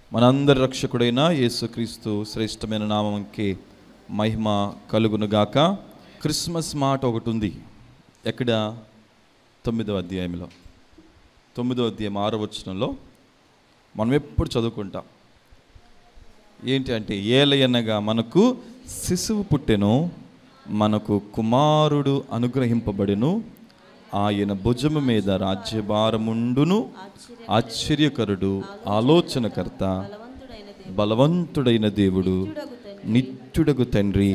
మనందరి రక్షకుడైన యేసుక్రీస్తు శ్రేష్టమైన నామంకి మహిమ కలుగునుగాక క్రిస్మస్ మాట ఒకటి ఉంది ఎక్కడ తొమ్మిదవ అధ్యాయంలో తొమ్మిదవ అధ్యాయం ఆరో వచనంలో మనం ఎప్పుడు చదువుకుంటాం ఏంటి అంటే ఏలయనగా మనకు శిశువు పుట్టెను మనకు కుమారుడు అనుగ్రహింపబడెను ఆయన భుజము మీద రాజ్యభారముండును ఆశ్చర్యకరుడు ఆలోచనకర్త బలవంతుడైన దేవుడు నిత్యుడగు తండ్రి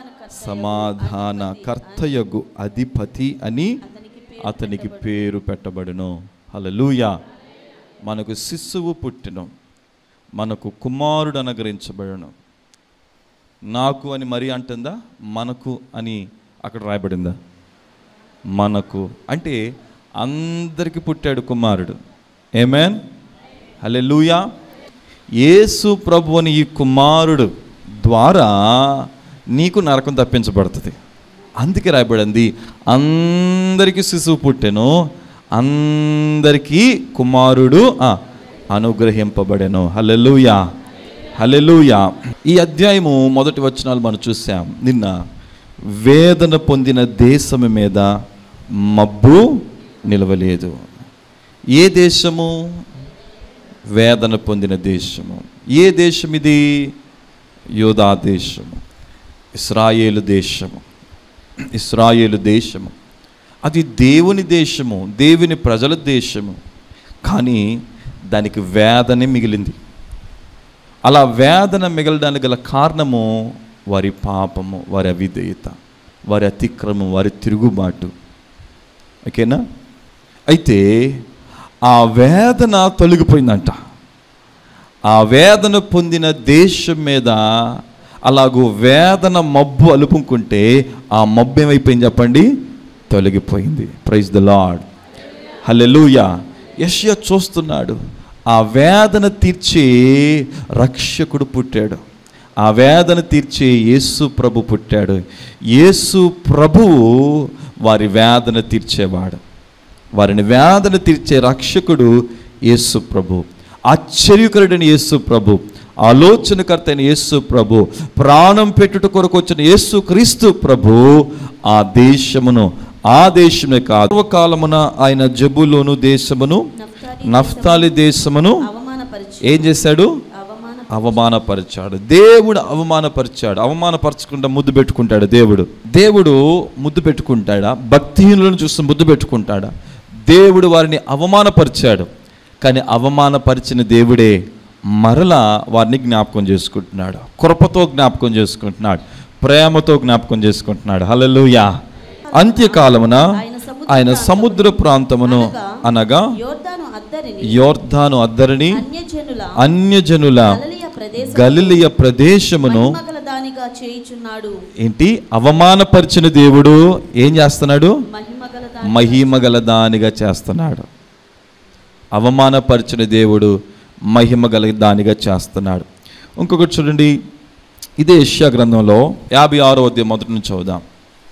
సమాధాన కర్తయగు అధిపతి అని అతనికి పేరు పెట్టబడును హల్లెలూయా మనకు శిశువు పుట్టెను మనకు కుమారుడు అనుగ్రహించబడను నాకు అని మరి అంటుందా మనకు అని అక్కడ రాయబడిందా మనకు అంటే అందరికి పుట్టాడు కుమారుడు ఏమేన్ హలే లూయా యేసు ప్రభు అని ఈ కుమారుడు ద్వారా నీకు నరకం తప్పించబడుతుంది అందుకే రాయబడింది అందరికీ శిశువు పుట్టెను అందరికీ కుమారుడు ఆ, అనుగ్రహింపబడెను హల్లెలూయా హల్లెలూయా ఈ అధ్యాయము మొదటి వచనాలు మనం చూసాం నిన్న వేదన పొందిన దేశము మీద మబ్బు నిలవలేదు ఏ దేశము వేదన పొందిన దేశము ఏ దేశం ఇది యోధా దేశము ఇస్రాయేలు దేశము ఇస్రాయేలు దేశము అది దేవుని దేశము దేవుని ప్రజల దేశము కానీ దానికి వేదనే మిగిలింది అలా వేదన మిగలడానికి గల కారణము వారి పాపము వారి అవిధేయత వారి అతిక్రమం వారి తిరుగుబాటు ఓకేనా అయితే ఆ వేదన తొలగిపోయిందంట ఆ వేదన పొందిన దేశం మీద అలాగూ వేదన మబ్బు అలుపుకుంటే ఆ మబ్బు ఏమైపోయింది చెప్పండి తొలగిపోయింది ప్రైజ్ ద లాడ్ హల్లెలూయా యష్యా చూస్తున్నాడు ఆ వేదన తీర్చే రక్షకుడు పుట్టాడు ఆ వేదన తీర్చే యేసు ప్రభు పుట్టాడు యేసు ప్రభువు వారి వేదన తీర్చేవాడు వారిని వేదన తీర్చే రక్షకుడు యేసు ప్రభు ఆశ్చర్యకరుడైన యేసు ప్రభు ఆలోచనకర్త అయిన యేసు ప్రభు ప్రాణం పెట్టుట కొరకు వచ్చిన యేసు క్రీస్తు ప్రభు ఆ దేశమును ఆ దేశమే కాదు పూర్వకాలమున ఆయన జబులోను దేశమును నఫ్తాలి దేశమును అవమానపరిచి ఏం చేశాడు అవమాన అవమానపరిచాడు దేవుడు అవమానపరిచాడు అవమానపరచకుండా ముద్దు పెట్టుకుంటాడు దేవుడు దేవుడు ముద్దు పెట్టుకుంటాడా భక్తిహీనులను చూసి ముద్దు పెట్టుకుంటాడా దేవుడు వారిని అవమానపరిచాడు కానీ అవమానపరిచిన దేవుడే మరలా వారిని జ్ఞాపకం చేసుకుంటున్నాడు కృపతో జ్ఞాపకం చేసుకుంటున్నాడు ప్రేమతో జ్ఞాపకం చేసుకుంటున్నాడు హల్లెలూయా అంత్యకాలమున ఆయన సముద్ర ప్రాంతమును అనగా యోర్దాను అద్దరిని యోర్ధాను అద్దరిని అన్యజనుల అన్యజనుల గలిలయ ప్రదేశం గలిలియ ప్రదేశమును మగల దానిగా చేయుచున్నాడు ఏంటి అవమానపరిచిన దేవుడు ఏం చేస్తున్నాడు మహిమగల మహిమగల దానిగా చేస్తున్నాడు అవమానపరిచిన దేవుడు మహిమగల దానిగా చేస్తున్నాడు ఇంకొకటి చూడండి ఇదే యెషయా గ్రంథంలో యాభై ఆరో అధ్యాయం మొదటి నుంచి చదువుదాం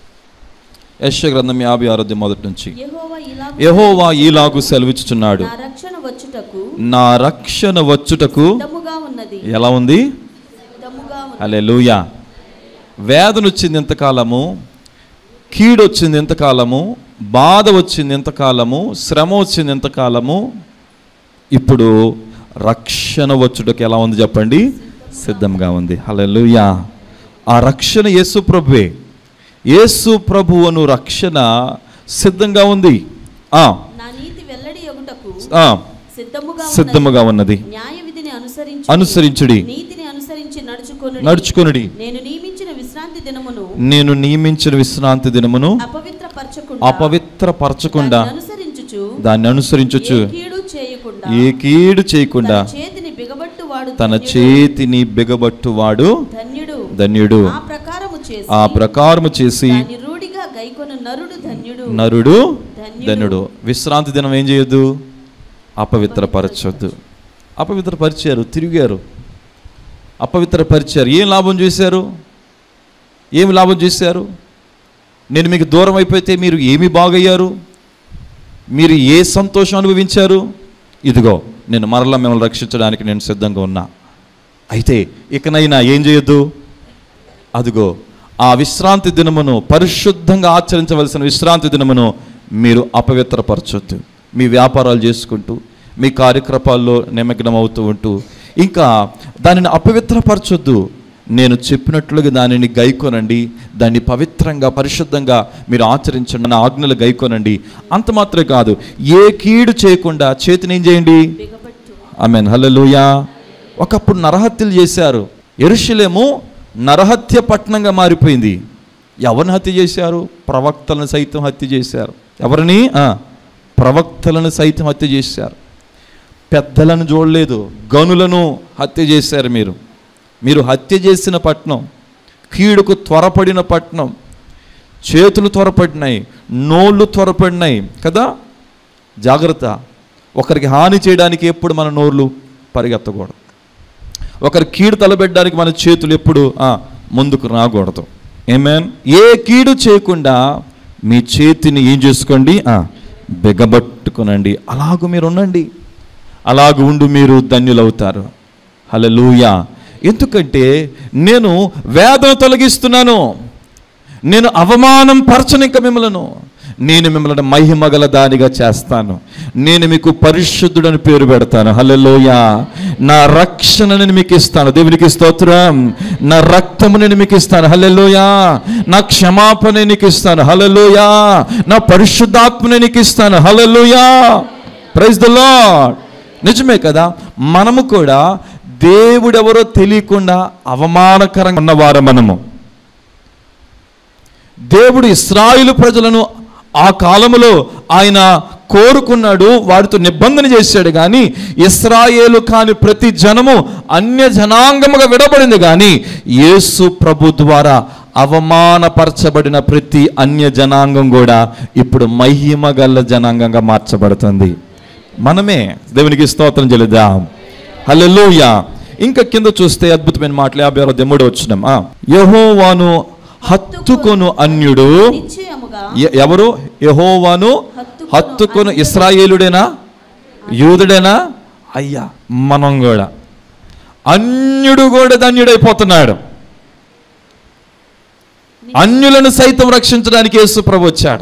యెషయా గ్రంథం యాభై ఆరో అధ్యాయం మొదటి నుంచి యెహోవా ఇలా యెహోవా ఈలాగు సెలవిచ్చుచున్నాడు నా రక్షణ వచ్చుటకు నా రక్షణ వచ్చుటకు సిద్ధముగా ఉన్నది ఎలా ఉంది సిద్ధముగా ఉన్నది అలెలుయా వేదన వచ్చింది ఎంతకాలము కీడు వచ్చింది ఎంతకాలము బాధ వచ్చింది ఎంతకాలము శ్రమ వచ్చింది ఎంతకాలము ఇప్పుడు రక్షణ వచ్చుటకు ఎలా ఉంది చెప్పండి సిద్ధంగా ఉంది హల్లెలూయా ఆ రక్షణ యేసు ప్రభువే యేసు ప్రభువును రక్షణ సిద్ధంగా ఉంది ఆ, నా నీతి వెల్లడి యొగుటకు ఆ, సిద్ధముగా ఉన్నది సిద్ధముగా ఉన్నది న్యాయ విధిని అనుసరించి అనుసరించుడి నీతిని అనుసరించి నడుచుకొను నడుచుకొనుడి నేను నియమించిన విశ్రాంతి దినమును నేను నియమించిన విశ్రాంతి దినమును అపవిత్రపరచకుండా అపవిత్రపరచకుండా దాన్ని అనుసరించుచు దాన్ని అనుసరించచ్చు ఏ కీడు చేయకుండా ఏ కీడు చేయకుండా తన చేతిని బిగబట్టు వాడు తన ధన్యుడు. చేతిని బిగబట్టువాడు ధన్యుడు ధన్యుడు ఆ ప్రకారము చేసి ఆ ప్రకారము చేసి దాని రూఢిగా గైకొను నరుడు ధన్యుడు నరుడు ధన్యుడు. ధన్యుడు విశ్రాంతి దినం ఏం చేయొద్దు అపవిత్రపరచొద్దు అపవిత్రపరిచారు తిరిగారు అపవిత్రపరిచారు ఏం లాభం చేశారు ఏమి లాభం చేశారు నేను మీకు దూరం అయిపోతే మీరు ఏమి బాగయ్యారు మీరు ఏ సంతోషం అనుభవించారు ఇదిగో నేను మరలా మిమ్మల్ని రక్షించడానికి నేను సిద్ధంగా ఉన్నా అయితే ఇకనైనా ఏం చేయొద్దు అదిగో ఆ విశ్రాంతి దినమును పరిశుద్ధంగా ఆచరించవలసిన విశ్రాంతి దినమును మీరు అపవిత్రపరచొద్దు మీ వ్యాపారాలు చేసుకుంటూ మీ కార్యక్రమాల్లో నిమగ్నం అవుతూ ఉంటూ ఇంకా దానిని అపవిత్రపరచొద్దు నేను చెప్పినట్లుగా దానిని గైకొనండి దాన్ని పవిత్రంగా పరిశుద్ధంగా మీరు ఆచరించండి నా ఆజ్ఞలు గైకొనండి అంత మాత్రమే కాదు ఏ కీడు చేయకుండా చేతిని ఏం చేయండి బిగబట్టు ఆమెన్ హల్లెలూయా ఒకప్పుడు నరహత్యలు చేశారు ఎరుషులేము నరహత్య పట్టణంగా మారిపోయింది ఎవరిని హత్య చేశారు ప్రవక్తలను సైతం హత్య చేశారు ఎవరిని ఆ, ప్రవక్తలను సైతం హత్య చేశారు పెద్దలను చూడలేదు గనులను హత్య చేశారు మీరు మీరు హత్య చేసిన పట్టణం కీడుకు త్వరపడిన పట్టణం చేతులు త్వరపడినాయి నోళ్ళు త్వరపడినాయి కదా జాగ్రత్త ఒకరికి హాని చేయడానికి ఎప్పుడు మన నోర్లు పరిగెత్తకూడదు ఒకరి కీడు తలబెట్టడానికి మన చేతులు ఎప్పుడు ఆ, ముందుకు రాకూడదు ఏమేన్ ఏ కీడు చేయకుండా మీ చేతిని ఏం చేసుకోండి ఆ, బిగబట్టుకునండి అలాగూ మీరు ఉండండి అలాగ ఉండు మీరు ధన్యులవుతారు హల్లెలూయా ఎందుకంటే నేను వేదన తొలగిస్తున్నాను నేను అవమానం పరచనిక మిమ్మలను నేను మిమ్మల్ని మహిమగల దానిగా చేస్తాను నేను మీకు పరిశుద్ధుడని పేరు పెడతాను హల్లెలూయ నా రక్షణ నేను మీకు ఇస్తాను దేవునికి స్తోత్రం నా రక్తము నేను మీకు ఇస్తాను హల్లెలూయ నా క్షమాపణ నేను నీకు ఇస్తాను హల్లెలూయ నా పరిశుద్ధాత్మ నేను నీకు ఇస్తాను హల్లెలూయ ప్రైజ్ ద లార్డ్ నిజమే కదా మనము కూడా దేవుడెవరో తెలియకుండా అవమానకరంగా ఉన్నవారు మనము దేవుడు ఇస్రాయిలు ప్రజలను ఆ కాలములో ఆయన కోరుకున్నాడు వారితో నిబంధన చేశాడు కానీ ఇస్రాయేలు కాని ప్రతి జనము అన్య జనాంగముగా విడబడింది కానీ యేసు ప్రభు ద్వారా అవమానపరచబడిన ప్రతి అన్య జనాంగం కూడా ఇప్పుడు మహిమ గల జనాంగంగా మార్చబడుతుంది మనమే దేవునికి స్తోత్రం చెల్లిద్దాం హల్లెలూయా ఇంకా కింద చూస్తే అద్భుతమైన మాటలు యాభై ఆరో మూడో వచ్చినాం యహోవాను హత్తుకొను అన్యుడు నిశ్చయముగా ఎ- ఎవరు యహోవాను హత్తుకొను ఇస్రాయేలుడేనా యూదుడేనా అయ్యా మనం కూడా అన్యుడు కూడా ధన్యుడైపోతున్నాడు అన్యులను సైతం రక్షించడానికి యేసు ప్రభు వచ్చాడు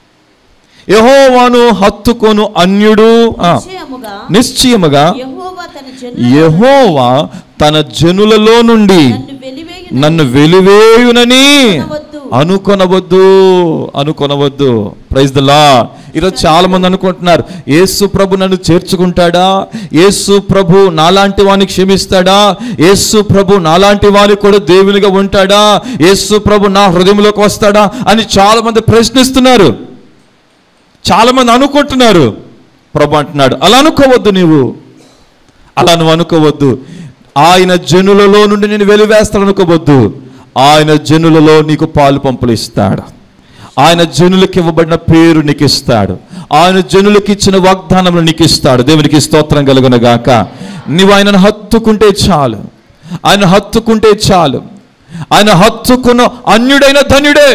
యహోవాను హత్తుకొను అన్యుడు ఆ, నిశ్చయముగా నిశ్చయముగా యెహోవా తన జనుల యహోవా తన జనులలో నుండి నన్ను వెలివేయు నన్ను వెలివేయునని అనుకొనవద్దు. అనుకొనవద్దు అనుకొనవద్దు ప్రైజ్ ద లా ఈరోజు చాలా మంది అనుకుంటున్నారు యేసు ప్రభు నన్ను చేర్చుకుంటాడా యేసు ప్రభు నాలాంటి వాడిని క్షమిస్తాడా యేసు ప్రభు నాలాంటి వారికి కూడా దేవునిగా ఉంటాడా యేసు ప్రభు నా హృదయంలోకి వస్తాడా అని చాలా మంది ప్రశ్నిస్తున్నారు చాలా మంది అనుకుంటున్నారు ప్రభు అంటున్నాడు అలా అనుకోవద్దు నీవు అలా నువ్వు అనుకోవద్దు ఆయన జనులలో నుండి నేను వెలివేస్తాను అనుకోవద్దు ఆయన జనులలో నీకు పాలు పంపులు ఇస్తాడు ఆయన జనులకు ఇవ్వబడిన పేరు నీకు ఇస్తాడు ఆయన జనులకు ఇచ్చిన వాగ్దానములు నీకు ఇస్తాడు దేవునికి స్తోత్రం కలుగునగాక నీవు ఆయనను హత్తుకుంటే చాలు ఆయన హత్తుకుంటే చాలు ఆయన హత్తుకున్న అన్యుడైన ధన్యుడే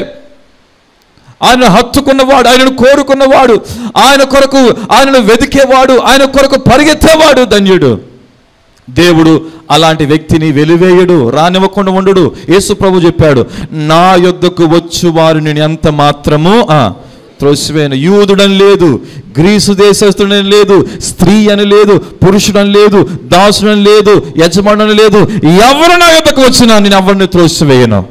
ఆయన హత్తుకున్నవాడు ఆయనను కోరుకున్నవాడు ఆయన కొరకు ఆయనను వెతికేవాడు ఆయన కొరకు పరిగెత్తేవాడు ధన్యుడు దేవుడు అలాంటి వ్యక్తిని వెలివేయడు రానివ్వకుండా ఉండడు యేసు ప్రభు చెప్పాడు నా యొద్దకు వచ్చు వారు నేను ఎంత మాత్రము ఆ, త్రోసివేయను యూదుడని లేదు గ్రీసు దేశస్తుడని లేదు స్త్రీ అని లేదు పురుషుడని లేదు దాసుడని లేదు యజమానుని లేదు ఎవరు నా యొద్దకు వచ్చినా నేను ఎవరిని త్రోసివేయను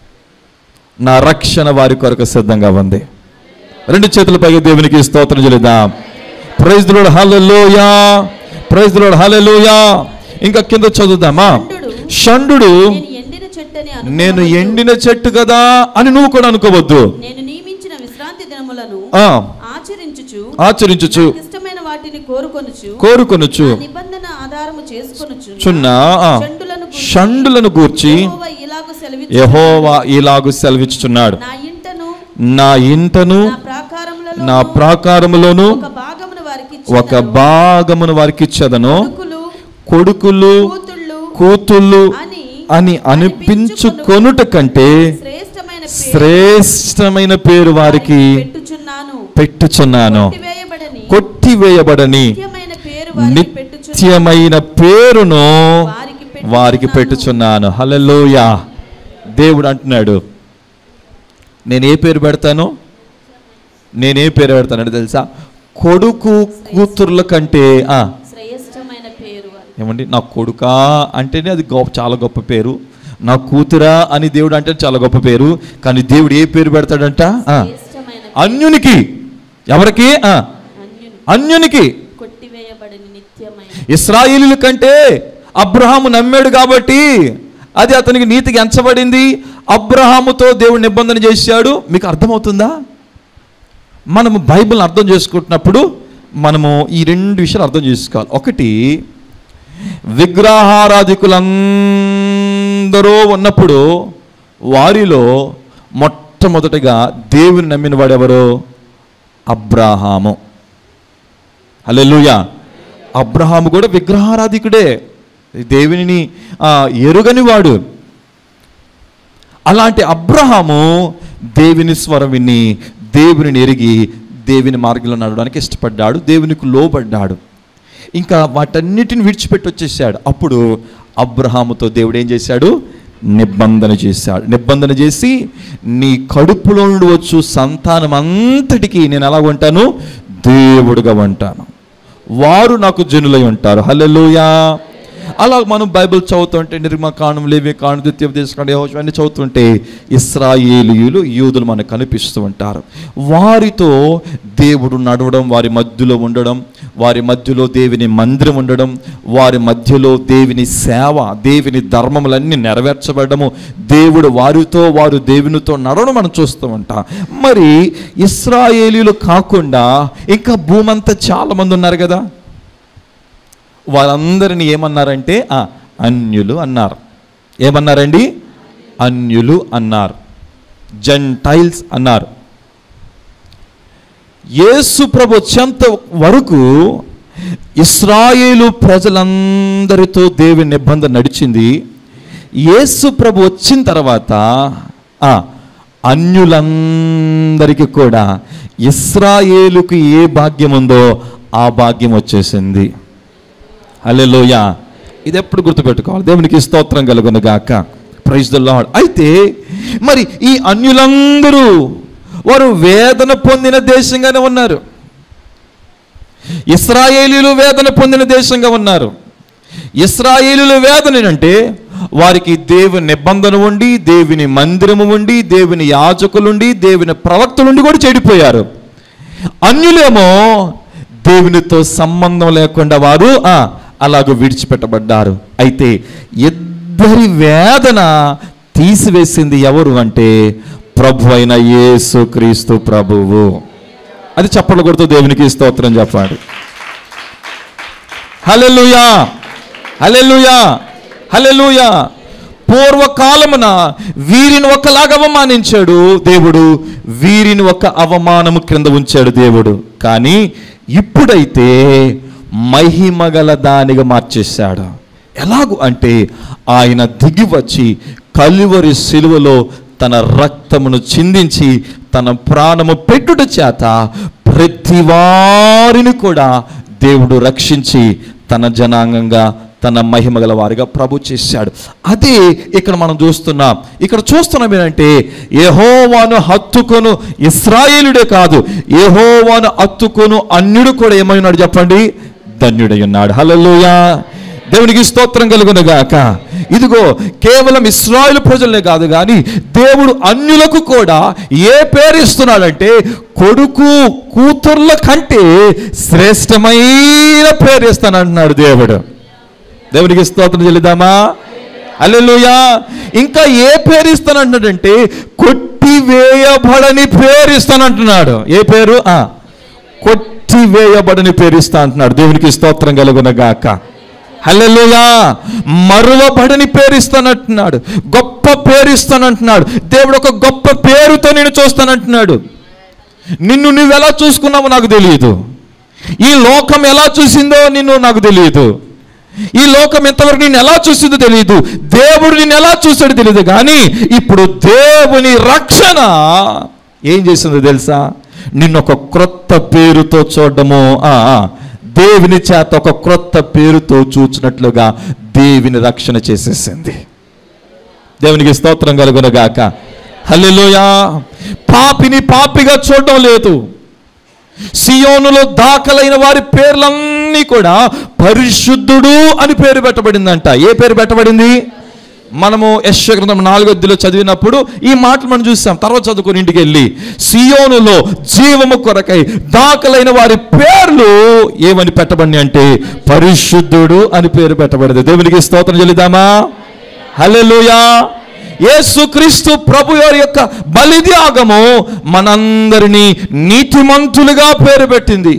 నా రక్షణ వారి కొరకు సిద్ధంగా ఉంది రెండు చేతులపై దేవునికి స్తోత్రం చెల్లిద్దాం praise lord hallelujah praise lord hallelujah ఇంకా కింద చదువుదామా షండు నేను ఎండిన చెట్టని నేను అనుకొనవద్దు. ఎండిన చెట్టు కదా అని నువ్వు కూడా అనుకోవద్దు నేను నియమించిన విశ్రాంతి దినములను ఆ ఆచరించుచు ఆచరించుచు నాకు ఇష్టమైన వాటిని కోరుకొనుచు కోరుకొనుచు నా నిబంధన ఆధారము చేసుకొనుచు చున్న ఆ, షండులను గూర్చి షండులను గూర్చి యెహోవా ఇలాగు సెలవిచ్చు యహోవా ఇలాగు సెలవిచ్చుచున్నాడు నా ఇంటను నా ఇంటను నా ప్రాకారములలో నా ప్రాకారములోను ఒక భాగమును వారికి ఒక భాగమును వారికి ఇచ్చదను కొడుకులు కొడుకులు కూతుళ్ళు కూతుళ్ళు అని అని అనిపించుకొనుట కంటే శ్రేష్టమైన పేరు శ్రేష్టమైన పేరు వారికి పెట్టుచున్నాను పెట్టుచున్నాను కొట్టివేయబడని కొట్టివేయబడని నిత్యమైన పేరు వారికి నిత్య నిత్యమైన పేరును వారికి వారికి పెట్టుచున్నాను హల్లెలూయా దేవుడు అంటున్నాడు నేను ఏ పేరు పెడతాను నేను ఏ పేరు పెడతానంటే తెలుసా కొడుకు కూతుర్ల కంటే ఆ, శ్రేష్టమైన పేరు అని ఏమండి నా కొడుకా అంటేనే అది గొప్ప చాలా గొప్ప పేరు నా కూతురా అని దేవుడు అంటే చాలా గొప్ప పేరు కానీ దేవుడు ఏ పేరు పెడతాడంట ఆ, శ్రేష్టమైన అన్యునికి ఎవరికి ఆ, అన్యుని అన్యునికి కొట్టివేయబడిన నిత్యమైన ఇస్రాయిలుల కంటే అబ్రహాము నమ్మాడు కాబట్టి అది అతనికి నీతికి ఎంచబడింది అబ్రహాముతో దేవుడు నిబంధన చేశాడు మీకు అర్థమవుతుందా మనము బైబిల్ని అర్థం చేసుకుంటున్నప్పుడు మనము ఈ రెండు విషయాలు అర్థం చేసుకోవాలి ఒకటి విగ్రహారాధికులందరూ ఉన్నప్పుడు వారిలో మొట్టమొదటిగా దేవుని నమ్మిన వాడెవరు అబ్రాహాము హల్లెలూయా అబ్రహాము కూడా విగ్రహారాధికుడే దేవునిని ఆ, ఎరుగని వాడు అలాంటి అబ్రహాము దేవుని స్వరం విని దేవునిని ఎరిగి దేవుని మార్గంలో నడవడానికి ఇష్టపడ్డాడు దేవునికి లోబడ్డాడు ఇంకా వాటన్నిటిని విడిచిపెట్టి వచ్చేసాడు అప్పుడు అబ్రహాముతో దేవుడు ఏం చేశాడు నిబంధన చేశాడు నిబంధన చేసి నీ కడుపులో నుండి వచ్చు సంతానం అంతటికి నేను ఎలా ఉంటాను దేవుడుగా ఉంటాను వారు నాకు జనులై ఉంటారు హల్లెలూయా అలా మనం బైబిల్ చదువుతుంటే నిర్మకాండం లేవి కాండం ద్వితీయ దేశకాండం యెహోషువ అన్ని చదువుతుంటే ఇస్రాయేలీయులు యూదులు మనకు కనిపిస్తూ ఉంటారు వారితో దేవుడు నడవడం వారి మధ్యలో ఉండడం వారి మధ్యలో దేవుని మందిరం ఉండడం వారి మధ్యలో దేవుని సేవ దేవుని ధర్మములన్నీ నెరవేర్చబడము దేవుడు వారితో వారు దేవునితో నడవడం మనం చూస్తూ ఉంటాం మరి ఇస్రాయేలీలు కాకుండా ఇంకా భూమంతా చాలా మంది ఉన్నారు కదా వారందరిని ఏమన్నారంటే ఆ, అన్యులు అన్నారు ఏమన్నారండి అన్యులు అన్నారు జెంటైల్స్ అన్నారు యేసు ప్రభు వచ్చేంత వరకు ఇస్రాయేలు ప్రజలందరితో దేవుని నిబంధన నడిచింది యేసు ప్రభు వచ్చిన తర్వాత ఆ, అన్యులందరికీ కూడా ఇస్రాయేలుకు ఏ భాగ్యం ఉందో ఆ భాగ్యం వచ్చేసింది హల్లెలూయ ఇది ఎప్పుడు గుర్తుపెట్టుకోవాలి దేవునికి స్తోత్రం కలుగును గాక ప్రైజ్ ద లార్డ్ అయితే మరి ఈ అన్యులందరూ వారు వేదన పొందిన దేశంగానే ఉన్నారు ఇస్రాయేలీలు వేదన పొందిన దేశంగా ఉన్నారు ఇస్రాయేలీల వేదన అంటే వారికి దేవుని నిబంధన ఉండి దేవుని మందిరము ఉండి దేవుని యాజకులుండి దేవుని ప్రవక్తలుండి కూడా చెడిపోయారు అన్యులేమో దేవునితో సంబంధం లేకుండా వారు ఆ, అలాగ విడిచిపెట్టబడ్డారు అయితే ఇద్దరి వేదన తీసివేసింది ఎవరు అంటే ప్రభు అయిన యేసు క్రీస్తు ప్రభువు అది చెప్పలు కొడుతూ దేవునికి స్తోత్రం చెప్పాడు హల్లెలూయా హల్లెలూయా హల్లెలూయా పూర్వకాలమున వీరిని ఒకలాగా అవమానించాడు దేవుడు వీరిని ఒక అవమానము క్రింద ఉంచాడు దేవుడు కానీ ఇప్పుడైతే మహిమ గల దానిగా మార్చేశాడు ఎలాగు అంటే ఆయన దిగి వచ్చి కలువరి శిలువలో తన రక్తమును చిందించి తన ప్రాణము పెట్టుట చేత ప్రతి వారిని కూడా దేవుడు రక్షించి తన జనాంగంగా తన మహిమ గల వారిగా ప్రభు చేశాడు అదే ఇక్కడ మనం చూస్తున్నాం ఇక్కడ చూస్తున్నాం ఏంటంటే యెహోవాను హత్తుకొను ఇస్రాయేలుడే కాదు యెహోవాను హత్తుకొను అన్యుడు కూడా ఏమైనాడు చెప్పండి ధన్యుడై ఉన్నాడు హల్లెలూయా దేవునికి స్తోత్రం కలుగును గాక ఇదిగో కేవలం ఇస్రాయేల్ ప్రజలనే కాదు కానీ దేవుడు అన్యులకు కూడా ఏ పేరు ఇస్తున్నాడంటే కొడుకు కూతుర్ల కంటే శ్రేష్టమైన పేరు ఇస్తానంటున్నాడు దేవుడు దేవునికి స్తోత్రం చెల్లిద్దామా అల్లెలుయా ఇంకా ఏ పేరు ఇస్తానంటున్నాడంటే కొట్టివేయబడని పేరు ఇస్తానంటున్నాడు ఏ పేరు ఆ కొట్టివేయబడని పేరు ఇస్తా అంటున్నాడు దేవునికి స్తోత్రం కలుగునగాక హల్లెలూయా మరువబడని పేరు ఇస్తానంటున్నాడు గొప్ప పేరు ఇస్తానంటున్నాడు దేవుడు ఒక గొప్ప పేరుతో నేను చూస్తానంటున్నాడు నిన్ను నువ్వు ఎలా చూసుకున్నావో నాకు తెలియదు ఈ లోకం ఎలా చూసిందో నిన్ను నాకు తెలియదు ఈ లోకం ఎంతవరకు నేను ఎలా చూసిందో తెలియదు దేవుడు నిన్ను ఎలా చూసాడో తెలియదు కానీ ఇప్పుడు దేవుని రక్షణ ఏం చేసిందో తెలుసా నిన్ను ఒక క్రొత్త పేరుతో చూడడము ఆ, ఆ, దేవుని చేత ఒక క్రొత్త పేరుతో చూచినట్లుగా దేవుని రక్షణ చేసేసింది దేవునికి స్తోత్రం కలుగునగాక హల్లెలూయా పాపిని పాపిగా చూడటం లేదు సియోనులో దాఖలైన వారి పేర్లన్నీ కూడా పరిశుద్ధుడు అని పేరు పెట్టబడిందంట ఏ పేరు పెట్టబడింది మనము యశ్వ గ్రంథం నాలుగొద్దులో చదివినప్పుడు ఈ మాటలు మనం చూసాం తర్వాత చదువుకుని ఇంటికి వెళ్ళి సియోనులో జీవము కొరకై దాఖలైన వారి పేర్లు ఏమని పెట్టబడి అంటే పరిశుద్ధుడు అని పేరు పెట్టబడింది దేవునికి స్తోత్రం చెల్లిదామా హల్లెలూయా యేసుక్రీస్తు ప్రభు వారి యొక్క బలిత్యాగము మనందరినీ నీతిమంతులుగా పేరు పెట్టింది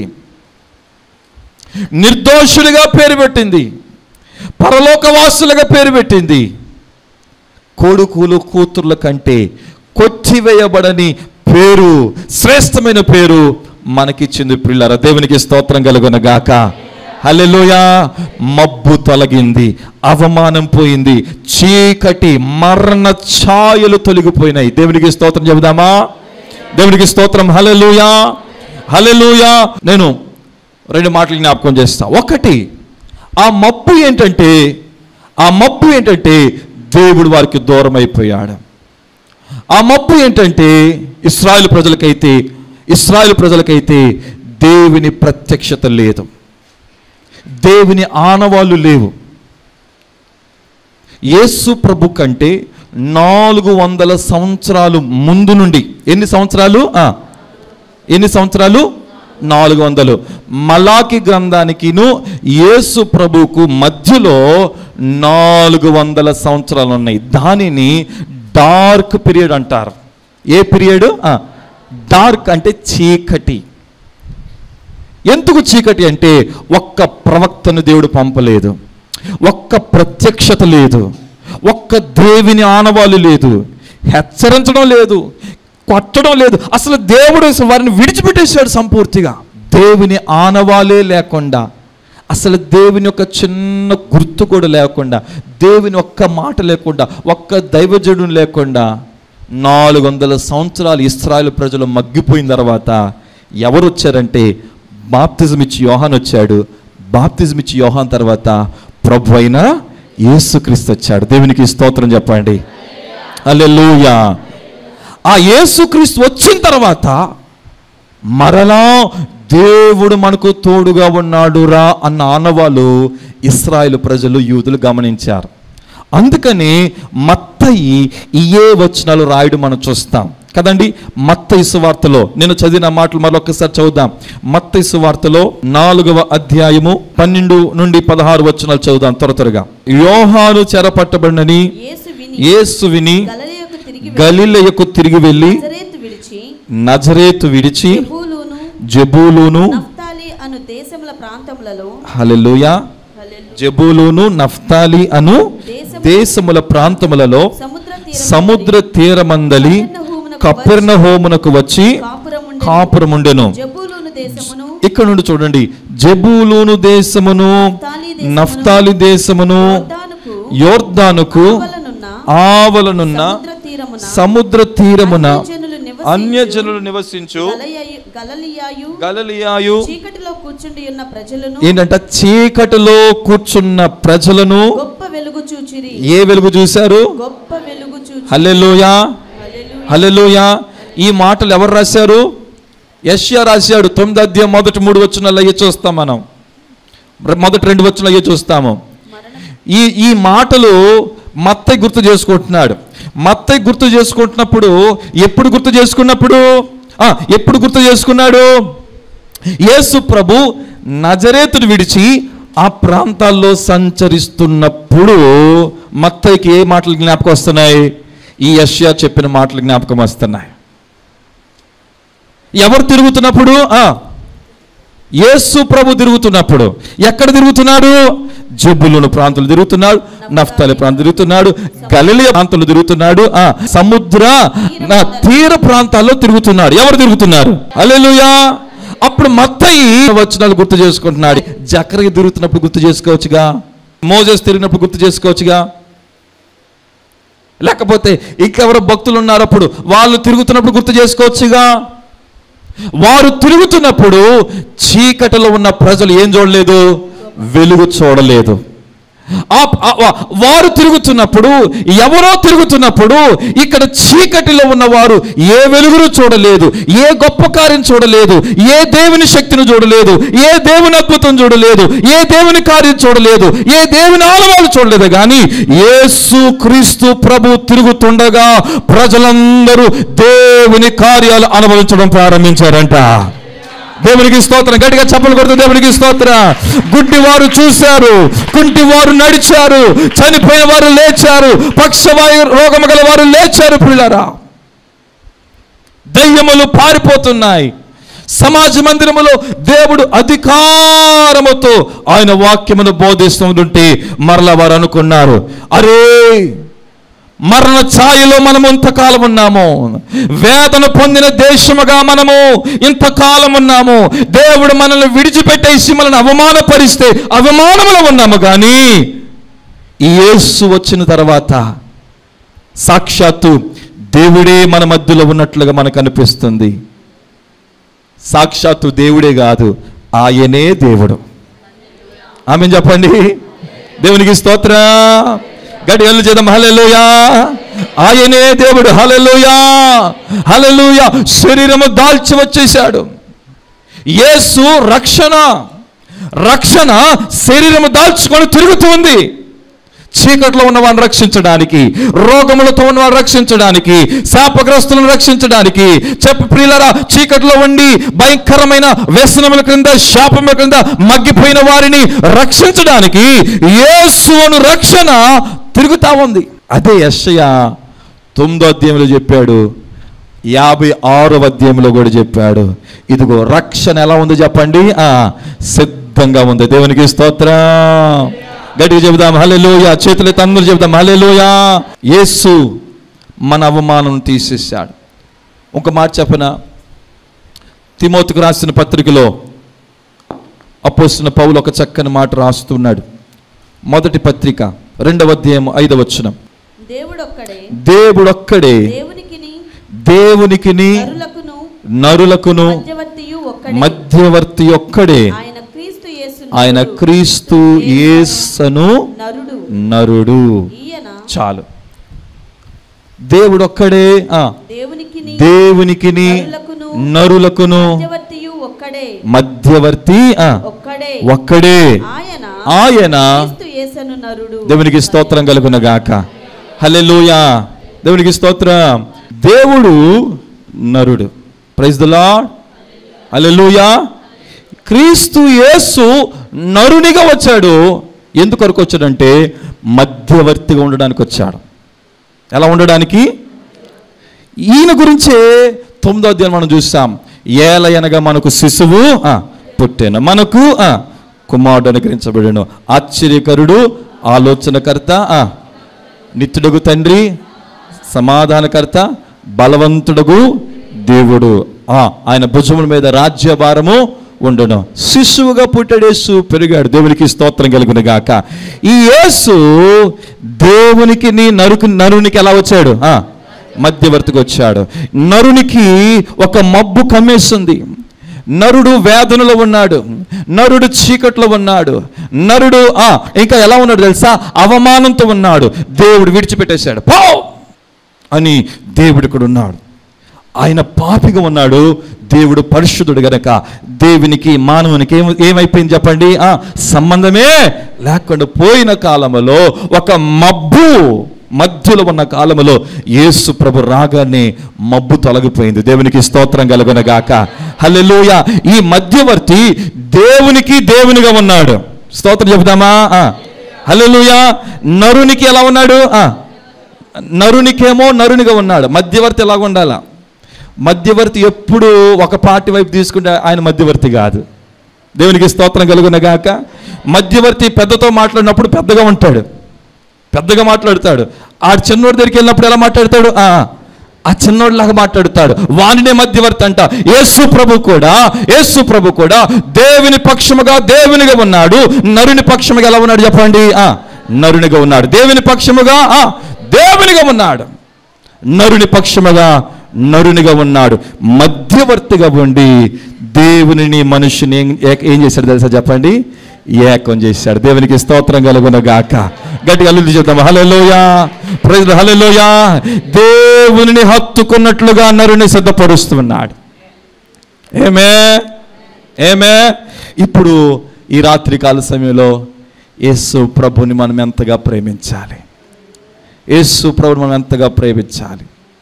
నిర్దోషులుగా పేరు పెట్టింది పరలోకవాసులుగా పేరు పెట్టింది కొడుకులు కూతుర్ల కంటే కొట్టివేయబడని పేరు శ్రేష్టమైన పేరు మనకిచ్చింది పిల్లర దేవునికి స్తోత్రం కలుగున గాక హల్లెలూయా మబ్బు తొలగింది అవమానం పోయింది చీకటి మరణ ఛాయలు తొలగిపోయినాయి దేవునికి స్తోత్రం చెబుదామా దేవునికి స్తోత్రం హల్లెలూయా హల్లెలూయా నేను రెండు మాటలు జ్ఞాపకం చేస్తా ఒకటి ఆ మబ్బు ఏంటంటే ఆ మబ్బు ఏంటంటే దేవుడు వారికి దూరం అయిపోయాడు ఆ మబ్బు ఏంటంటే ఇస్రాయేల్ ప్రజలకైతే ఇస్రాయేల్ ప్రజలకైతే దేవుని ప్రత్యక్షత లేదు దేవుని ఆనవాళ్ళు లేవు యేసు ప్రభు కంటే నాలుగు వందల సంవత్సరాలు ముందు నుండి ఎన్ని సంవత్సరాలు ఆ, ఎన్ని సంవత్సరాలు నాలుగు వందలు మలాకి గ్రంథానికిను యేసు ప్రభుకు మధ్యలో నాలుగు వందల సంవత్సరాలు ఉన్నాయి దానిని డార్క్ పీరియడ్ అంటారు ఏ పీరియడ్ డార్క్ అంటే చీకటి ఎందుకు చీకటి అంటే ఒక్క ప్రవక్తను దేవుడు పంపలేదు ఒక్క ప్రత్యక్షత లేదు ఒక్క దేవుని ఆనవాలు లేదు హెచ్చరించడం లేదు కొట్టడం లేదు అసలు దేవుడు వారిని విడిచిపెట్టేశాడు సంపూర్తిగా దేవుని ఆనవాలే లేకుండా అసలు దేవుని యొక్క చిన్న గుర్తు కూడా లేకుండా దేవుని ఒక్క మాట లేకుండా ఒక్క దైవజుడు లేకుండా నాలుగు వందల సంవత్సరాలు ఇస్రాయేల్ ప్రజలు మగ్గిపోయిన తర్వాత ఎవరు వచ్చారంటే బాప్తిజం ఇచ్చి యోహాన్ వచ్చాడు బాప్తిజం ఇచ్చి యోహాన్ తర్వాత ప్రభు అయిన యేసుక్రీస్తు వచ్చాడు దేవునికి స్తోత్రం చెప్పండి అల్లెలూయా ఆ యేసుక్రీస్తు వచ్చిన తర్వాత మరలా దేవుడు మనకు తోడుగా ఉన్నాడురా అన్న ఆనవాలు ఇస్రాయేల్ ప్రజలు యూదులు గమనించారు అందుకని మత్తయి ఇయే వచనాలు రాయడం మనం చూస్తాం కదండి మత్తయి సువార్తలో నేను చదివిన మాటలు మరొకసారి చదువుదాం మత్తయి సువార్తలో నాలుగవ అధ్యాయము పన్నెండు నుండి పదహారు వచనాలు చదువుదాం త్వర త్వరగా యోహాను చెరపట్టబడినని యేసు విని యేసు విని గలిలయకు తిరిగి గలిలయకు తిరిగి వెళ్ళి నజరేతు విడిచి నజరేతు విడిచి జెబూలూను జబూలును నఫ్తాలి అను దేశముల ప్రాంతములలో హల్లెలూయా హల్లెలూయా, జబూలును నఫ్తాలి అను దేశము దేశముల ప్రాంతములలో సముద్ర తీరమందలి సముద్ర తీరమందలి కపెర్ణ హోమునకు వచ్చి కాపురముండెను. కాపురముండెను జబూలూను దేశమును ఇక్కడ నుండి చూడండి జబూలూను దేశమును నఫ్తాలి దేశమును యోర్దానుకు యోర్దానుకు ఆవలనున్న ఆవలనున్న సముద్ర తీరమున సముద్ర తీరమున అన్యజనులు నివసించు అన్యజనులు నివసించు గలయయు- గలలియాయు గలలియాయు చీకటిలో కూర్చుండి ఉన్న ప్రజలను ఏంటంట చీకటిలో కూర్చున్న ప్రజలను గొప్ప వెలుగు చూచిరి ఏ వెలుగు చూశారు గొప్ప వెలుగు చూచి హల్లెలూయా హల్లెలూయా. హల్లెలూయా ఈ మాటలు ఎవరు రాశారు యష్యా రాశాడు తొమ్మిది అధ్యాయం మొదటి మూడు వచ్చిన అయ్యే చూస్తాం మనం మొదటి రెండు వచ్చిన అయ్యే చూస్తాము మరణం ఈ ఈ మాటలు మత్తయ్య గుర్తు చేసుకుంటున్నాడు మత్తయ్య గుర్తు చేసుకుంటున్నప్పుడు ఎప్పుడు గుర్తు చేసుకున్నప్పుడు ఆ, ఎప్పుడు గుర్తు చేసుకున్నాడు యేసు ప్రభు నజరేతుడు విడిచి ఆ ప్రాంతాల్లో సంచరిస్తున్నప్పుడు మత్తయ్యకి ఏ మాటలు జ్ఞాపకం వస్తున్నాయి ఈ యష్యా చెప్పిన మాటలు జ్ఞాపకం వస్తున్నాయి ఎవరు తిరుగుతున్నప్పుడు ఆ, యేసు ప్రభు తిరుగుతున్నప్పుడు ఎక్కడ తిరుగుతున్నాడు జబ్బులను ప్రాంతాలు తిరుగుతున్నాడు నఫ్తాలి ప్రాంతం తిరుగుతున్నాడు గలిలియ ప్రాంతాలు తిరుగుతున్నాడు ఆ సముద్ర నా తీర ప్రాంతాల్లో తిరుగుతున్నాడు ఎవరు తిరుగుతున్నారు అల్లెలుయా అప్పుడు మత్తయి వచనాలు గుర్తు చేసుకుంటున్నాడు జకరకి తిరుగుతున్నప్పుడు గుర్తు చేసుకోవచ్చుగా మోజెస్ తిరిగినప్పుడు గుర్తు చేసుకోవచ్చుగా లేకపోతే ఇంకెవరో భక్తులు ఉన్నారు అప్పుడు వాళ్ళు తిరుగుతున్నప్పుడు గుర్తు చేసుకోవచ్చుగా వారు తిరుగుతున్నప్పుడు చీకటిలో ఉన్న ప్రజలు ఏం చూడలేదు వెలుగు చూడలేదు ఆ- ఆ- ఆ- వారు తిరుగుతున్నప్పుడు ఎవరో తిరుగుతున్నప్పుడు ఇక్కడ చీకటిలో ఉన్నవారు ఏ వెలుగును చూడలేదు ఏ గొప్ప కార్యం చూడలేదు ఏ దేవుని శక్తిని చూడలేదు ఏ దేవుని అద్భుతం చూడలేదు ఏ దేవుని కార్యం చూడలేదు ఏ దేవుని ఆలవాలు చూడలేదు కానీ యేసు క్రీస్తు ప్రభు తిరుగుతుండగా ప్రజలందరూ దేవుని కార్యాలు అనుభవించడం ప్రారంభించారంట దేవునికి స్తోత్రం గట్టిగా చప్పలు కొడుతూ దేవునికి స్తోత్ర గుడ్డి వారు చూశారు కుంటి వారు నడిచారు చనిపోయిన వారు లేచారు పక్షవాయు రోగము గల వారు లేచారు పిల్లరా దయ్యములు పారిపోతున్నాయి సమాజ మందిరములో దేవుడు అధికారముతో ఆయన వాక్యమును బోధిస్తుంటే మరల వారు అనుకున్నారు అరే మరణ ఛాయలో మనము ఇంతకాలం ఉన్నాము వేదన పొందిన దేశముగా మనము ఇంతకాలం ఉన్నాము దేవుడు మనల్ని విడిచిపెట్టేసి మనల్ని అవమానపరిస్తే అవమానములో ఉన్నాము కానీ ఈ యేసు వచ్చిన తర్వాత సాక్షాత్తు దేవుడే మన మధ్యలో ఉన్నట్లుగా మనకు అనిపిస్తుంది సాక్షాత్తు దేవుడే కాదు ఆయనే దేవుడు ఆమె చెప్పండి దేవునికి స్తోత్ర గడి ఎల్లు చేద్దాం హలెలుయా ఆయనే దేవుడు హలెలుయా హలెలుయా శరీరము దాల్చి వచ్చేసాడు యేసు రక్షణ రక్షణ శరీరము దాల్చుకొని తిరుగుతుంది చీకట్లో ఉన్న వారిని రక్షించడానికి రోగములతో ఉన్న వారిని రక్షించడానికి శాపగ్రస్తులను రక్షించడానికి చెప్పు ప్రియులరా చీకట్లో ఉండి భయంకరమైన వ్యసనముల క్రింద శాపముల క్రింద మగ్గిపోయిన వారిని రక్షించడానికి యేసును రక్షణ తిరుగుతా ఉంది అదే యెషయ తొమ్మిదో అధ్యాయంలో చెప్పాడు యాభై ఆరో అధ్యాయంలో కూడా చెప్పాడు ఇదిగో రక్షణ ఎలా ఉంది చెప్పండి ఆ సిద్ధంగా ఉంది దేవునికి స్తోత్రం గట్టిగా చెబుదాం హల్లెలూయ చేతులు తన్నులు చెబుదాం హల్లెలూయ యేసు మన అవమానం తీసేశాడు ఒక మాట చెప్పన తిమోతికి రాసిన పత్రికలో అపోస్తున్న పౌలు ఒక చక్కని మాట రాస్తున్నాడు మొదటి పత్రిక రెండవ అధ్యాయం ఐదవ వచనం దేవుడొక్కడే దేవుడొక్కడే దేవునికిని దేవునికిని నరులకును నరులకును మధ్యవర్తియు ఒక్కడే మధ్యవర్తి ఒక్కడే ఆయన క్రీస్తు యేసు ఆయన నరుడు. క్రీస్తు యేసను నరుడు నరుడు ఈయన చాలు దేవుడొక్కడే ఆ దేవునికిని దేవునికిని నరులకును నరులకును మధ్యవర్తియు ఒక్కడే మధ్యవర్తి ఆ ఒక్కడే ఒక్కడే ఆయన ఆయన క్రీస్తు యేసను నరుడు దేవునికి స్తోత్రం కలుగును గాక హల్లెలూయా దేవునికి స్తోత్రం దేవుడు నరుడు ప్రైజ్ ద లార్డ్ హల్లెలూయా క్రీస్తు యేసు నరునిగా వచ్చాడు ఎందుకు వరకు వచ్చాడంటే మధ్యవర్తిగా ఉండడానికి వచ్చాడు ఎలా ఉండడానికి ఈయన గురించే తొమ్మిదో అధ్యాయం మనం చూసాం ఏలయనగా మనకు శిశువు ఆ, పుట్టెను మనకు ఆ, కుమారుడు అనుగ్రహించబడను ఆశ్చర్యకరుడు ఆలోచనకర్త ఆ, నిత్యుడుగు తండ్రి సమాధానకర్త బలవంతుడుగు దేవుడు ఆ, ఆయన భుజముల మీద రాజ్యభారము ఉండును శిశువుగా పుట్టడేసు పెరిగాడు దేవునికి స్తోత్రం కలిగిన గాక ఈ యేసు దేవునికి నీ నరుకు నరునికి ఎలా వచ్చాడు ఆ, మధ్యవర్తికి వచ్చాడు నరునికి ఒక మబ్బు కమ్మేస్తుంది నరుడు వేదనలో ఉన్నాడు నరుడు చీకట్లో ఉన్నాడు నరుడు ఆ ఇంకా ఎలా ఉన్నాడు తెలుసా అవమానంతో ఉన్నాడు దేవుడు విడిచిపెట్టేశాడు పో అని దేవుడు ఇక్కడ ఉన్నాడు ఆయన పాపిగా ఉన్నాడు దేవుడు పరిశుద్ధుడు గనక దేవునికి మానవునికి ఏం ఏమైపోయింది చెప్పండి ఆ సంబంధమే లేకుండా పోయిన కాలములో ఒక మబ్బు మధ్యలో ఉన్న కాలములో యేసు ప్రభు రాగానే మబ్బు తొలగిపోయింది దేవునికి స్తోత్రం కలుగునగాక హల్లెలూయ ఈ మధ్యవర్తి దేవునికి దేవునిగా ఉన్నాడు స్తోత్రం చెబుదామా ఆ. హల్లెలూయ నరునికి ఎలా ఉన్నాడు ఆ నరునికేమో నరునిగా ఉన్నాడు మధ్యవర్తి ఎలాగ ఉండాల మధ్యవర్తి ఎప్పుడు ఒక పార్టీ వైపు తీసుకుంటే ఆయన మధ్యవర్తి కాదు దేవునికి స్తోత్రం కలుగునగాక మధ్యవర్తి పెద్దతో మాట్లాడినప్పుడు పెద్దగా ఉంటాడు పెద్దగా మాట్లాడతాడు ఆ చిన్నోడి దగ్గరికి వెళ్ళినప్పుడు ఎలా మాట్లాడతాడు ఆ ఆ చిన్నోడిలాగా మాట్లాడుతాడు వానినే మధ్యవర్తి అంట యేసు ప్రభు కూడా యేసు ప్రభు కూడా దేవుని పక్షముగా దేవునిగా ఉన్నాడు నరుని పక్షముగా ఎలా ఉన్నాడు చెప్పండి ఆ నరునిగా ఉన్నాడు దేవుని పక్షముగా ఆ దేవునిగా ఉన్నాడు నరుని పక్షముగా నరునిగా ఉన్నాడు మధ్యవర్తిగా ఉండి దేవునిని మనుషుని ఏం ఏక- ఏం చేశాడు తెలుసా చెప్పండి ఏకం చేశాడు దేవునికి స్తోత్రం కలుగున గాక గట్టిగా అల్లు చెప్తాం హలోయా ప్రజలు హలోయా దేవునిని హత్తుకున్నట్లుగా నరుని సిద్ధపరుస్తున్నాడు ఏమే ఏమే ఇప్పుడు ఈ రాత్రికాల సమయంలో యేసు ప్రభుని మనం ఎంతగా ప్రేమించాలి యేసు ప్రభుని మనం ఎంతగా ప్రేమించాలి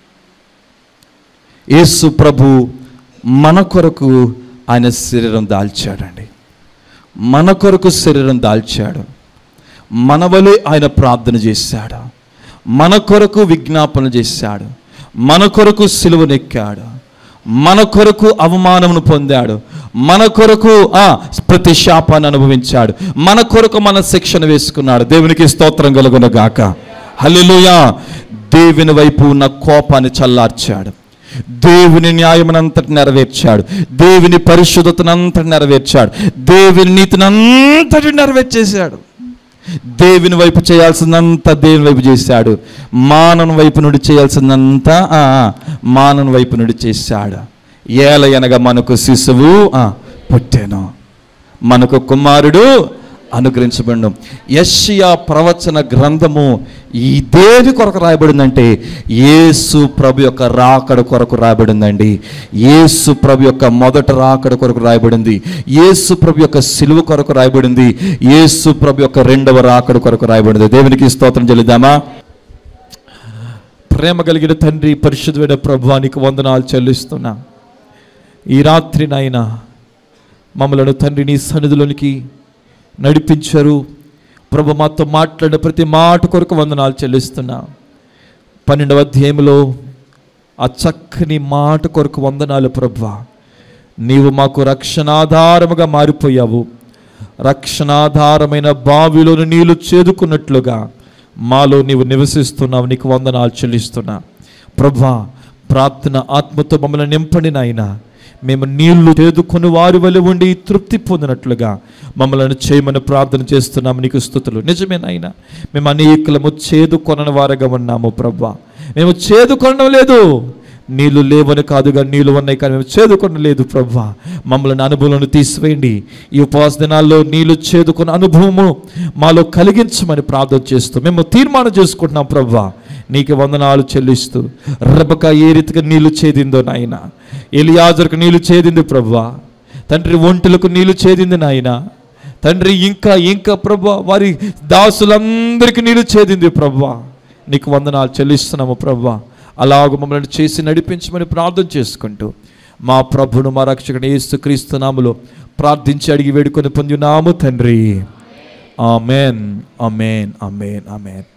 యేసు ప్రభు మన కొరకు ఆయన శరీరం దాల్చాడండి మన కొరకు శరీరం దాల్చాడు మన వలె ఆయన ప్రార్థన చేశాడు మన కొరకు విజ్ఞాపన చేశాడు మన కొరకు సిలువనెక్కాడు మన కొరకు అవమానమును పొందాడు మన కొరకు ఆ ప్రతి శాపాన్ని అనుభవించాడు మన కొరకు మన శిక్షణ వేసుకున్నాడు దేవునికి స్తోత్రం కలుగును గాక హల్లెలూయా దేవుని వైపు ఉన్న కోపాన్ని చల్లార్చాడు దేవుని న్యాయమునంతటి నెరవేర్చాడు దేవుని పరిశుద్ధతనంతటి నెరవేర్చాడు దేవుని నీతినంతటి నెరవేర్చేశాడు దేవుని వైపు చేయాల్సిందంతా దేవుని వైపు చేశాడు మానవ వైపు నుండి చేయాల్సిందంతా ఆ, ఆ, మానవ వైపు నుండి చేశాడు ఏలయనగా మనకు శిశువు ఆ, పుట్టెను మనకు కుమారుడు అనుగ్రహించబడి యష్యా ప్రవచన గ్రంథము ఈ దేని కొరకు రాయబడిందంటే యేసు ప్రభు యొక్క రాకడ కొరకు రాయబడిందండి యేసు ప్రభు యొక్క మొదట రాకడ కొరకు రాయబడింది యేసు ప్రభు యొక్క సిలువ కొరకు రాయబడింది యేసు ప్రభు యొక్క రెండవ రాకడ కొరకు రాయబడింది దేవునికి స్తోత్రం చెల్లిద్దామా ప్రేమ కలిగిన తండ్రి పరిశుద్ధమైన ప్రభువానికి వందనాలు చెల్లిస్తున్నా ఈ రాత్రి నాయన మమ్మలను తండ్రి నీ సన్నిధిలోనికి నడిపించారు ప్రభు మాతో మాట్లాడిన ప్రతి మాట కొరకు వందనాలు చెల్లిస్తున్నా పన్నెండవ అధ్యాయంలో ఆ చక్కని మాట కొరకు వందనాలు ప్రభు నీవు మాకు రక్షణాధారముగా మారిపోయావు రక్షణాధారమైన బావిలోని నీళ్లు చేదుకున్నట్లుగా మాలో నీవు నివసిస్తున్నావు నీకు వందనాలు చెల్లిస్తున్నా ప్రభా ప్రార్థన ఆత్మతో మమ్మల్ని నింపండి నాయనా మేము నీళ్లు చేదుకొని వారి వల్ల ఉండి తృప్తి పొందినట్లుగా మమ్మల్ని చేయమని ప్రార్థన చేస్తున్నాము నీకు స్థుతులు నిజమే నాయన మేము అనేకులము చేదుకొనని వారుగా ఉన్నాము ప్రభా మేము చేదుకొనడం లేదు నీళ్లు లేవని కాదుగా నీళ్లు ఉన్నాయి కానీ మేము చేదుకొనడం లేదు ప్రభా మమ్మల్ని అనుభవంలో తీసివేయండి ఈ ఉపవాస దినాల్లో నీళ్లు చేదుకున్న అనుభవము మాలో కలిగించమని ప్రార్థన చేస్తూ మేము తీర్మానం చేసుకుంటున్నాం ప్రభా నీకు వందనాలు చెల్లిస్తూ రబక ఏ రీతిగా నీళ్లు చేదిందో నాయన ఎలియాజరుకు నీళ్లు చేదింది ప్రభా తండ్రి ఒంటులకు నీళ్లు చేదింది నాయన తండ్రి ఇంకా ఇంకా ప్రభా వారి దాసులందరికీ నీళ్లు చేదింది ప్రభా నీకు వందనాలు చెల్లిస్తున్నాము ప్రభా అలాగ మమ్మల్ని చేసి నడిపించమని ప్రార్థన చేసుకుంటూ మా ప్రభును మా రక్షకుడు యేసు క్రీస్తు నాములో ప్రార్థించి అడిగి వేడుకొని పొందినాము తండ్రి ఆమెన్ ఆమెన్ ఆమెన్ ఆమెన్